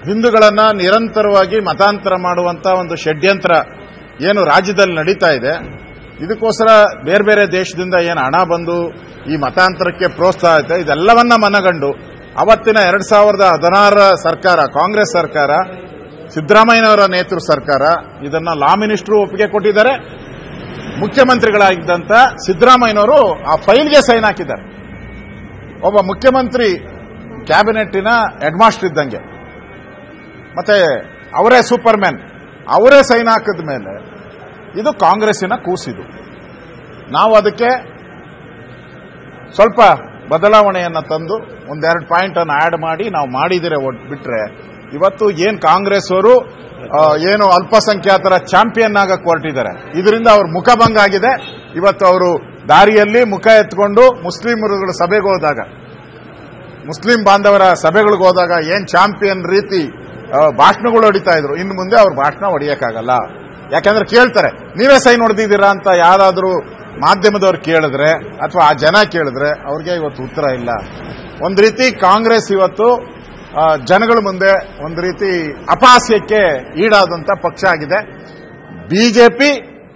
ಹಿಂದೂಗಳನ್ನ ನಿರಂತರವಾಗಿ ಮತಾಂತರ ಮಾಡುವಂತ ಒಂದು ಷಡ್ಯಂತ್ರ ಏನು ರಾಜ್ಯದಲ್ಲಿ ನಡೀತಾ ಇದೆ ಇದಕ್ಕೋಸ್ಕರ ಬೇರೆ ಬೇರೆ ದೇಶದಿಂದ ಏನು ಹಣ ಬಂದು ಈ ಮತಾಂತರಕ್ಕೆ ಪ್ರೋತ್ಸಾಹ ಐತೆ ಇದೆಲ್ಲವನ್ನ ಮನಗಂಡು ಅವತ್ತಿನ ಎರಡ್ ಸಾವಿರದ ಹದಿನಾರರ ಸರ್ಕಾರ ಕಾಂಗ್ರೆಸ್ ಸರ್ಕಾರ ಸಿದ್ದರಾಮಯ್ಯನವರ ನೇತೃತ್ವ ಸರ್ಕಾರ ಇದನ್ನ ಲಾ ಮಿನಿಸ್ಟ್ರು ಒಪ್ಪಿಗೆ ಕೊಟ್ಟಿದ್ದಾರೆ ಮುಖ್ಯಮಂತ್ರಿಗಳಾಗಿದ್ದಂತ ಸಿದ್ದರಾಮಯ್ಯನವರು ಆ ಫೈಲ್ಗೆ ಸೈನ್ ಹಾಕಿದ್ದಾರೆ ಒಬ್ಬ ಮುಖ್ಯಮಂತ್ರಿ ಕ್ಯಾಬಿನೆಟ್ಟಿನ ಹೆಡ್ ಮಾಸ್ಟರ್ ಇದ್ದಂಗೆ ಮತ್ತೆ ಅವರೇ ಸೂಪರ್ ಮ್ಯಾನ್ ಅವರೇ ಸೈನ್ ಹಾಕಿದ ಮೇಲೆ ಇದು ಕಾಂಗ್ರೆಸ್ಸಿನ ಕೂಸಿದು ನಾವು ಅದಕ್ಕೆ ಸ್ವಲ್ಪ ಬದಲಾವಣೆಯನ್ನ ತಂದು ಒಂದೆರಡು ಪಾಯಿಂಟ್ ಅನ್ನು ಆಡ್ ಮಾಡಿ ನಾವು ಮಾಡಿದಿರೆ ಒಟ್ ಬಿಟ್ರೆ ಇವತ್ತು ಏನ್ ಕಾಂಗ್ರೆಸ್ ಅವರು ಆ, ಏನು ಅಲ್ಪಸಂಖ್ಯಾತರ ಚಾಂಪಿಯನ್ ಆಗಕ್ಕೆ ಹೊರಟಿದ್ದಾರೆ ಇದರಿಂದ ಅವ್ರ ಮುಖಭಂಗ ಆಗಿದೆ ಇವತ್ತು ಅವರು ದಾರಿಯಲ್ಲಿ ಮುಖ ಎತ್ಕೊಂಡು ಮುಸ್ಲಿಮರುಗಳ ಸಭೆಗೆ ಹೋದಾಗ ಮುಸ್ಲಿಂ ಬಾಂಧವರ ಸಭೆಗಳಿಗೆ ಹೋದಾಗ ಏನ್ ಚಾಂಪಿಯನ್ ರೀತಿ ಆ, ಭಾಷಣಗಳು ಹೊಡಿತಾ ಇದ್ರು ಇನ್ನು ಮುಂದೆ ಅವ್ರ ಭಾಷಣ ಹೊಡಿಯಕ್ಕಾಗಲ್ಲ ಯಾಕಂದ್ರೆ ಕೇಳ್ತಾರೆ ನೀವೇ ಸೈನ್ ಹೊಡೆದಿದ್ದೀರಾ ಅಂತ ಯಾರಾದರೂ ಮಾಧ್ಯಮದವ್ರು ಕೇಳಿದ್ರೆ ಅಥವಾ ಆ ಜನ ಕೇಳಿದ್ರೆ ಅವ್ರಿಗೆ ಇವತ್ತು ಉತ್ತರ ಇಲ್ಲ ಒಂದು ರೀತಿ ಕಾಂಗ್ರೆಸ್ ಇವತ್ತು ಆ, ಜನಗಳ ಮುಂದೆ ಒಂದು ರೀತಿ ಅಪಹಾಸ್ಯಕ್ಕೆ ಈಡಾದಂತ ಪಕ್ಷ ಆಗಿದೆ ಬಿಜೆಪಿ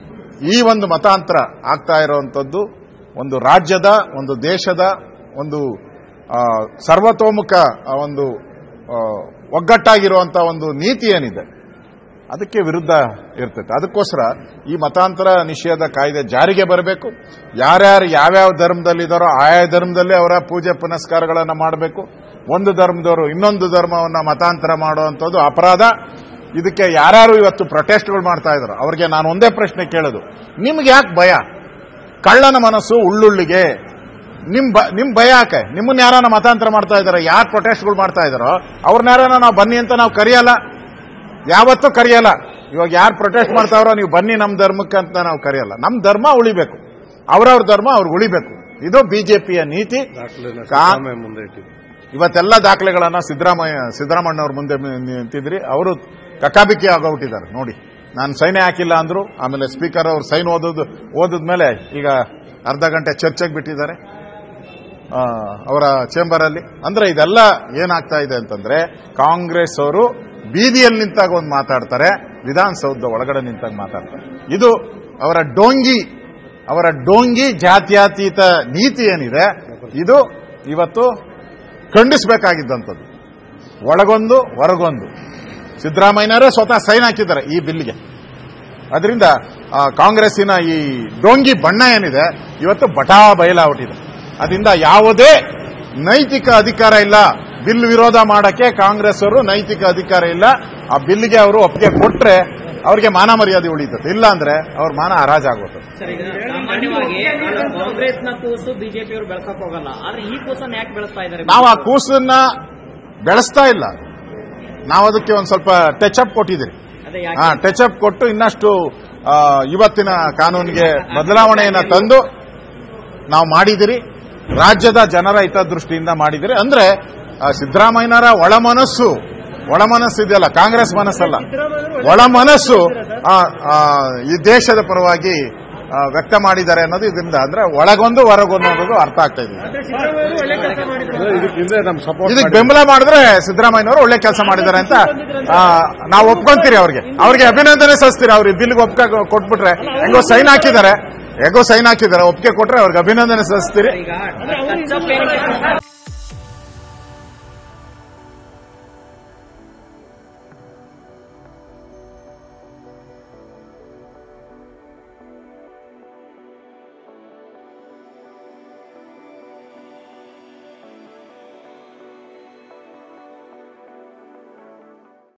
ಈ ಒಂದು ಮತಾಂತರ ಆಗ್ತಾ ಇರುವಂತದ್ದು ಒಂದು ರಾಜ್ಯದ ಒಂದು ದೇಶದ ಒಂದು ಆ, ಸರ್ವತೋಮುಖ ಆ ಒಂದು ಆ, ಒಗ್ಗಟ್ಟಾಗಿರುವಂತಹ ಒಂದು ನೀತಿ ಏನಿದೆ ಅದಕ್ಕೆ ವಿರುದ್ಧ ಇರ್ತೈತೆ ಅದಕ್ಕೋಸ್ಕರ ಈ ಮತಾಂತರ ನಿಷೇಧ ಕಾಯ್ದೆ ಜಾರಿಗೆ ಬರಬೇಕು ಯಾರ್ಯಾರು ಯಾವ್ಯಾವ ಧರ್ಮದಲ್ಲಿದ್ದಾರೋ ಆಯಾ ಧರ್ಮದಲ್ಲಿ ಅವರ ಪೂಜೆ ಪುನಸ್ಕಾರಗಳನ್ನು ಮಾಡಬೇಕು ಒಂದು ಧರ್ಮದವರು ಇನ್ನೊಂದು ಧರ್ಮವನ್ನ ಮತಾಂತರ ಮಾಡುವಂಥದ್ದು ಅಪರಾಧ ಇದಕ್ಕೆ ಯಾರ್ಯಾರು ಇವತ್ತು ಪ್ರೊಟೆಸ್ಟ್ಗಳು ಮಾಡ್ತಾ ಇದ್ರು ಅವ್ರಿಗೆ ನಾನು ಒಂದೇ ಪ್ರಶ್ನೆ ಕೇಳೋದು ನಿಮ್ಗೆ ಯಾಕೆ ಭಯ ಕಳ್ಳನ ಮನಸ್ಸು ಉಳ್ಳುಳ್ಳಿಗೆ ನಿಮ್ ಬ- ನಿಮ್ ಭಯ ಯಾಕೆ ನಿಮ್ಮನ್ನ ಯಾರನ್ನ ಮತಾಂತರ ಮಾಡ್ತಾ ಇದಾರೆ ಯಾರು ಪ್ರೊಟೆಸ್ಟ್ಗಳು ಮಾಡ್ತಾ ಇದಾರೋ ಅವ್ರನ್ನ ಯಾರನ್ನ ನಾವು ಬನ್ನಿ ಅಂತ ನಾವು ಕರೆಯಲ್ಲ ಯಾವತ್ತೂ ಕರೆಯಲ್ಲ ಇವಾಗ ಯಾರು ಪ್ರೊಟೆಸ್ಟ್ ಮಾಡ್ತಾವ್ರೋ ನೀವು ಬನ್ನಿ ನಮ್ಮ ಧರ್ಮಕ್ಕೆ ಅಂತ ನಾವು ಕರೆಯಲ್ಲ ನಮ್ಮ ಧರ್ಮ ಉಳಿಬೇಕು ಅವ್ರವ್ರ ಧರ್ಮ ಅವ್ರಿಗೆ ಉಳಿಬೇಕು ಇದು ಬಿಜೆಪಿಯ ನೀತಿ ದಾಖಲೆನ ಕಾ- ಸಿದ್ದರಾಮಯ್ಯ ಮುಂದೆ ಇಟ್ಟಿದೆ ಇವತ್ತೆಲ್ಲ ದಾಖಲೆಗಳನ್ನ ಸಿದ್ದರಾಮಯ್ಯ ಸಿದ್ದರಾಮಣ್ಣವ್ರ ಮುಂದೆ ನಿ- ನಿಂತಿದ್ರಿ ಅವರು ಕಕಾಬಿಕ್ಕಿ ಆಗೋಗ್ಬಿಟ್ಟಿದ್ದಾರೆ ನೋಡಿ ನಾನು ಸೈನೇ ಹಾಕಿಲ್ಲ ಅಂದ್ರು ಆಮೇಲೆ ಸ್ಪೀಕರ್ ಅವರು ಸೈನ್ ಓದೋದು ಓದಿದ್ಮೇಲೆ ಈಗ ಅರ್ಧ ಗಂಟೆ ಚರ್ಚೆಗೆ ಬಿಟ್ಟಿದ್ದಾರೆ ಆ, ಅವರ ಚೇಂಬರ್ ಅಲ್ಲಿ ಅಂದ್ರೆ ಇದೆಲ್ಲ ಏನಾಗ್ತಾ ಇದೆ ಅಂತಂದ್ರೆ ಕಾಂಗ್ರೆಸ್ ಅವರು ಬೀದಿಯಲ್ಲಿ ನಿಂತಾಗ ಒಂದು ಮಾತಾಡ್ತಾರೆ ವಿಧಾನಸೌಧದ ಒಳಗಡೆ ನಿಂತಾಗ ಮಾತಾಡ್ತಾರೆ ಇದು ಅವರ ಡೋಂಗಿ ಅವರ ಡೋಂಗಿ ಜಾತ್ಯತೀತ ನೀತಿ ಏನಿದೆ ಇದು ಇವತ್ತು ಖಂಡಿಸಬೇಕಾಗಿದ್ದಂಥದ್ದು ಒಳಗೊಂದು ಹೊರಗೊಂದು ಸಿದ್ದರಾಮಯ್ಯನವರೇ ಸ್ವತಃ ಸೈನ್ ಹಾಕಿದ್ದಾರೆ ಈ ಬಿಲ್ಗೆ ಅದರಿಂದ ಆ, ಕಾಂಗ್ರೆಸ್ಸಿನ ಈ ಡೋಂಗಿ ಬಣ್ಣ ಏನಿದೆ ಇವತ್ತು ಬಟಾ ಬಯಲಾಗ್ಬಿಟ್ಟಿದೆ ಅದರಿಂದ ಯಾವುದೇ ನೈತಿಕ ಅಧಿಕಾರ ಇಲ್ಲ ಬಿಲ್ ವಿರೋಧ ಮಾಡಕ್ಕೆ ಕಾಂಗ್ರೆಸ್ ಅವರು ನೈತಿಕ ಅಧಿಕಾರ ಇಲ್ಲ ಆ ಬಿಲ್ಗೆ ಅವರು ಒಪ್ಪಿಗೆ ಕೊಟ್ರೆ ಅವ್ರಿಗೆ ಮಾನ ಮರ್ಯಾದೆ ಉಳಿತದೆ ಇಲ್ಲ ಅಂದ್ರೆ ಅವ್ರ ಮಾನ ಹರಾಜಾಗುತ್ತೆ ಸರ್ ಈಗ ಸಾಮಾನ್ಯವಾಗಿ ಕಾಂಗ್ರೆಸ್ನ ಕೂಸು ಬಿಜೆಪಿ ಅವರು ಬೆಳ್ಸಕ್ ಹೋಗಲ್ಲ ಆದ್ರೆ ಈ ಕೂಸನ್ನ ಯಾಕೆ ಬೆಳೆಸ್ತಾ ಇದ್ದಾರೆ ನಾವು ಆ ಕೂಸನ್ನ ಬೆಳೆಸ್ತಾ ಇಲ್ಲ ನಾವು ಅದಕ್ಕೆ ಒಂದು ಸ್ವಲ್ಪ ಟಚ್ ಅಪ್ ಕೊಟ್ಟಿದ್ದೀರಿ ಅದೇ ಯಾಕೆ ಹಾ ಟಚ್ ಅಪ್ ಕೊಟ್ಟು ಇನ್ನಷ್ಟು ಆ, ಇವತ್ತಿನ ಕಾನೂನಿಗೆ ಬದಲಾವಣೆಯನ್ನ ತಂದು ನಾವು ಮಾಡಿದಿರಿ ರಾಜ್ಯದ ಜನರ ಹಿತದೃಷ್ಟಿಯಿಂದ ಮಾಡಿದಿರಿ ಅಂದ್ರೆ ಆ, ಸಿದ್ದರಾಮಯ್ಯನವರ ಒಳ ಮನಸ್ಸು ಒಳ ಮನಸ್ಸು ಇದೆಯಲ್ಲ ಕಾಂಗ್ರೆಸ್ ಮನಸ್ಸಲ್ಲ ಒಳ ಮನಸ್ಸು ಆ, ಆ, ಈ ದೇಶದ ಪರವಾಗಿ ಆ, ವ್ಯಕ್ತ ಮಾಡಿದ್ದಾರೆ ಅನ್ನೋದು ಇದರಿಂದ ಅಂದ್ರೆ ಒಳಗೊಂದು ಹೊರಗೊಂದು ಅನ್ನೋದು ಅರ್ಥ ಆಗ್ತಾ ಇದೆ ಅಂದ್ರೆ ಇದಕ್ಕೆ ಹಿಂದೆ ನಮ್ ಸಪೋರ್ಟ್ ಇದಕ್ಕೆ ಬೆಂಬಲ ಮಾಡಿದ್ರೆ ಸಿದ್ದರಾಮಯ್ಯನವರು ಒಳ್ಳೆ ಕೆಲಸ ಮಾಡಿದ್ದಾರೆ ಅಂತ ಆ, ನಾವು ಒಪ್ಕೊಂತೀರಿ ಅವ್ರಿಗೆ ಅವ್ರಿಗೆ ಅಭಿನಂದನೆ ಸಲ್ಲಿಸ್ತೀರಿ ಅವ್ರಿಗೆ ಬಿಲ್ಗೆ ಒಪ್ಪಿಗೆ ಕೊಟ್ಬಿಟ್ರೆ ಹೆಂಗೋ ಸೈನ್ ಹಾಕಿದ್ದಾರೆ ಹೆಂಗೋ ಸೈನ್ ಹಾಕಿದ್ದಾರೆ ಒಪ್ಪಿಗೆ ಕೊಟ್ರೆ ಅವ್ರಿಗೆ ಅಭಿನಂದನೆ ಸಲ್ಲಿಸ್ತೀರಿ ಈಗ ಟಚ್ ಅಪ್ ಏನಕ್ಕೆ